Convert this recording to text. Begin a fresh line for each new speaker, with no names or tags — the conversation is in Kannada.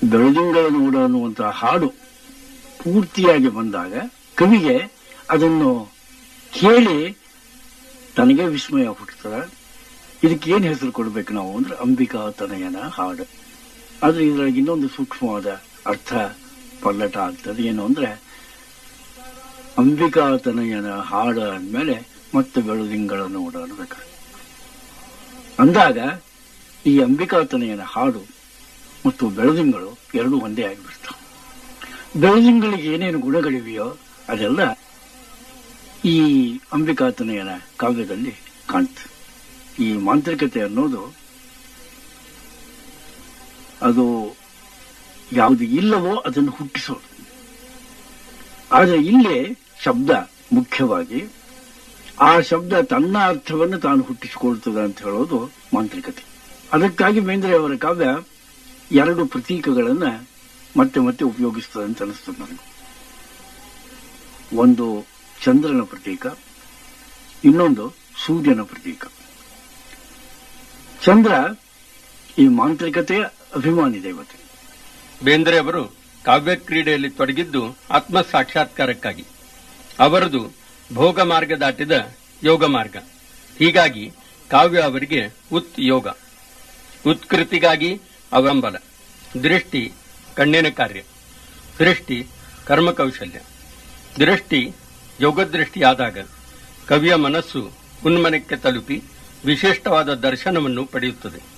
ಬೆಳದಿಂಗಳ ನೋಡ ಅನ್ನುವಂತಹ ಹಾಡು ಪೂರ್ತಿಯಾಗಿ ಬಂದಾಗ ಕವಿಗೆ ಅದನ್ನು ಕೇಳಿ ತನಗೆ ವಿಸ್ಮಯ ಹುಟ್ಟುತ್ತದೆ ಇದಕ್ಕೆ ಏನ್ ಹೆಸರು ಕೊಡ್ಬೇಕು ನಾವು ಅಂದ್ರೆ ಅಂಬಿಕಾ ತನಯನ ಹಾಡು ಆದ್ರೆ ಇದರೊಳಗೆ ಇನ್ನೊಂದು ಸೂಕ್ಷ್ಮವಾದ ಅರ್ಥ ಪಲ್ಲಟ ಆಗ್ತದೆ ಏನು ಅಂದ್ರೆ ಅಂಬಿಕಾ ತನಯನ ಹಾಡು ಅಂದ್ಮೇಲೆ ಮತ್ತೆ ಬೆಳದಿಂಗಳ ನೋಡ ಅನ್ಬೇಕು ಅಂದಾಗ ಈ ಅಂಬಿಕಾ ತನಯನ ಹಾಡು ಮತ್ತು ಬೆಳದಿಂಗಳು ಎರಡೂ ಒಂದೇ ಆಗಿಬಿಡ್ತಾವೆ ಬೆಳದಿಂಗಳಿಗೆ ಏನೇನು ಗುಣಗಳಿವೆಯೋ ಅದೆಲ್ಲ ಈ ಅಂಬಿಕಾತನಯನ ಕಾವ್ಯದಲ್ಲಿ ಕಾಣ್ತದೆ ಈ ಮಾಂತ್ರಿಕತೆ ಅನ್ನೋದು ಅದು ಯಾವುದು ಇಲ್ಲವೋ ಅದನ್ನು ಹುಟ್ಟಿಸೋದು ಆದರೆ ಇಲ್ಲೇ ಶಬ್ದ ಮುಖ್ಯವಾಗಿ ಆ ಶಬ್ದ ತನ್ನ ಅರ್ಥವನ್ನು ತಾನು ಹುಟ್ಟಿಸಿಕೊಳ್ತದೆ ಅಂತ ಹೇಳೋದು ಮಾಂತ್ರಿಕತೆ ಅದಕ್ಕಾಗಿ ಬೇಂದ್ರೆ ಅವರ ಕಾವ್ಯ ಎರಡು ಪ್ರತೀಕಗಳನ್ನ ಮತ್ತೆ ಮತ್ತೆ ಉಪಯೋಗಿಸ್ತದೆ ಅಂತ ಅನಿಸ್ತದೆ ನನಗೆ ಒಂದು ಚಂದ್ರನ ಪ್ರತೀಕ ಇನ್ನೊಂದು ಸೂರ್ಯನ ಪ್ರತೀಕ ಚಂದ್ರ ಈ ಮಾಂತ್ರಿಕತೆಯ ಅಭಿಮಾನಿ ದೇವತೆ
ಬೇಂದ್ರೆ ಅವರು ಕಾವ್ಯ ಕ್ರೀಡೆಯಲ್ಲಿ ತೊಡಗಿದ್ದು ಆತ್ಮ ಸಾಕ್ಷಾತ್ಕಾರಕ್ಕಾಗಿ ಅವರದು ಭೋಗ ಮಾರ್ಗ ದಾಟಿದ ಯೋಗ ಮಾರ್ಗ ಹೀಗಾಗಿ ಕಾವ್ಯ ಅವರಿಗೆ ಉತ್ ಯೋಗ ಉತ್ಕೃತಿಗಾಗಿ ಅವಲಂಬನ ದೃಷ್ಟಿ ಕಣ್ಣಿನ ಕಾರ್ಯ ದೃಷ್ಟಿ ಕರ್ಮಕೌಶಲ್ಯ ದೃಷ್ಟಿ ಯೋಗದೃಷ್ಟಿಯಾದಾಗ ಕವಿಯ ಮನಸ್ಸು ಉನ್ಮನಕ್ಕೆ ತಲುಪಿ ವಿಶಿಷ್ಟವಾದ ದರ್ಶನವನ್ನು ಪಡೆಯುತ್ತದೆ